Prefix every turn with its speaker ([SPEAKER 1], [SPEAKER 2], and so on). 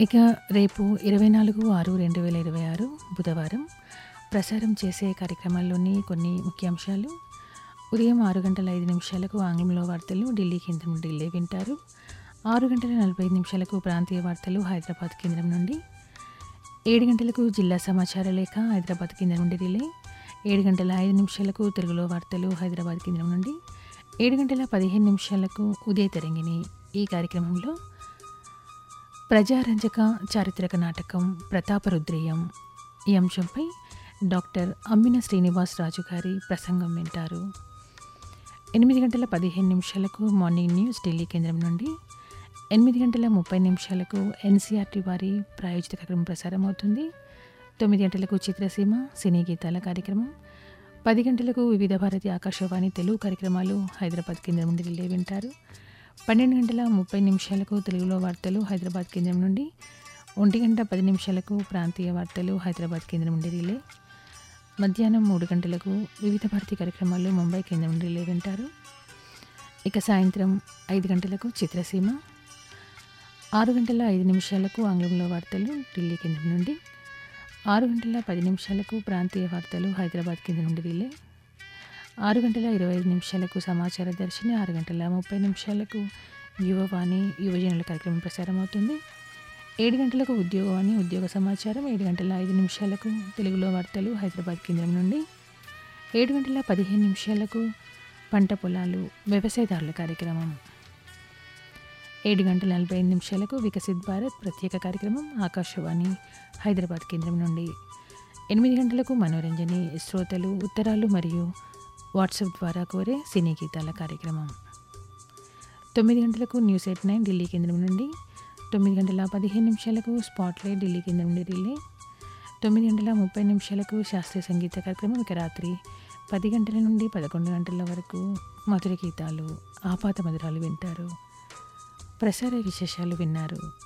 [SPEAKER 1] ఇక రేపు ఇరవై నాలుగు ఆరు రెండు వేల ఇరవై ఆరు బుధవారం ప్రసారం చేసే కార్యక్రమాల్లోని కొన్ని ముఖ్యాంశాలు ఉదయం ఆరు గంటల ఐదు నిమిషాలకు ఆంగ్లంలో వార్తలు ఢిల్లీ కేంద్రం ఢిల్లీ వింటారు ఆరు గంటల నలభై ఐదు నిమిషాలకు ప్రాంతీయ వార్తలు హైదరాబాద్ కేంద్రం నుండి ఏడు గంటలకు జిల్లా సమాచార లేఖ హైదరాబాద్ కేంద్రం నుండి రిలే ఏడు గంటల ఐదు నిమిషాలకు తెలుగులో వార్తలు హైదరాబాద్ కేంద్రం నుండి ఏడు గంటల పదిహేను నిమిషాలకు ఉదయ తరంగిణి ఈ కార్యక్రమంలో ప్రజారంజక చారిత్రక నాటకం ప్రతాపరుద్రేయం ఈ అంశంపై డాక్టర్ అమ్మిన శ్రీనివాస్ రాజు గారి ప్రసంగం వింటారు ఎనిమిది గంటల పదిహేను నిమిషాలకు మార్నింగ్ న్యూస్ ఢిల్లీ కేంద్రం నుండి ఎనిమిది గంటల ముప్పై నిమిషాలకు ఎన్సీఆర్టీ వారి ప్రాయోజిత కార్యక్రమం ప్రసారం అవుతుంది తొమ్మిది గంటలకు చిత్రసీమ సినీ గీతాల కార్యక్రమం పది గంటలకు వివిధ భారతి ఆకాశవాణి తెలుగు కార్యక్రమాలు హైదరాబాద్ కేంద్రం నుండి రిలే వింటారు పన్నెండు గంటల ముప్పై నిమిషాలకు తెలుగులో వార్తలు హైదరాబాద్ కేంద్రం నుండి ఒంటి గంట పది నిమిషాలకు ప్రాంతీయ వార్తలు హైదరాబాద్ కేంద్రం నుండి రిలే మధ్యాహ్నం మూడు గంటలకు వివిధ భారతి కార్యక్రమాలు ముంబై కేంద్రం నుండి రిలే వింటారు ఇక సాయంత్రం ఐదు గంటలకు చిత్రసీమ ఆరు గంటల ఐదు నిమిషాలకు ఆంగ్లంలో వార్తలు ఢిల్లీ కేంద్రం నుండి ఆరు గంటల పది నిమిషాలకు ప్రాంతీయ వార్తలు హైదరాబాద్ కేంద్రం నుండి రిలే ఆరు గంటల ఇరవై ఐదు నిమిషాలకు సమాచార దర్శిని ఆరు గంటల ముప్పై నిమిషాలకు యువవాణి యువజనుల కార్యక్రమం ప్రసారం అవుతుంది ఏడు గంటలకు ఉద్యోగవాణి ఉద్యోగ సమాచారం ఏడు గంటల ఐదు నిమిషాలకు తెలుగులో వార్తలు హైదరాబాద్ కేంద్రం నుండి ఏడు గంటల పదిహేను నిమిషాలకు పంట పొలాలు వ్యవసాయదారుల కార్యక్రమం ఏడు గంటల నలభై ఐదు నిమిషాలకు వికసిత్ భారత్ ప్రత్యేక కార్యక్రమం ఆకాశవాణి హైదరాబాద్ కేంద్రం నుండి ఎనిమిది గంటలకు మనోరంజని శ్రోతలు ఉత్తరాలు మరియు వాట్సాప్ ద్వారా కోరే సినీ గీతాల కార్యక్రమం తొమ్మిది గంటలకు న్యూస్ ఎయిట్ నైన్ ఢిల్లీ కేంద్రం నుండి తొమ్మిది గంటల పదిహేను నిమిషాలకు స్పాట్లైట్ ఢిల్లీ కేంద్రం నుండి రిలే తొమ్మిది గంటల ముప్పై నిమిషాలకు శాస్త్రీయ సంగీత కార్యక్రమం ఇక రాత్రి పది గంటల నుండి పదకొండు గంటల వరకు మధుర గీతాలు ఆపాత మధురాలు వింటారు ప్రసార విశేషాలు విన్నారు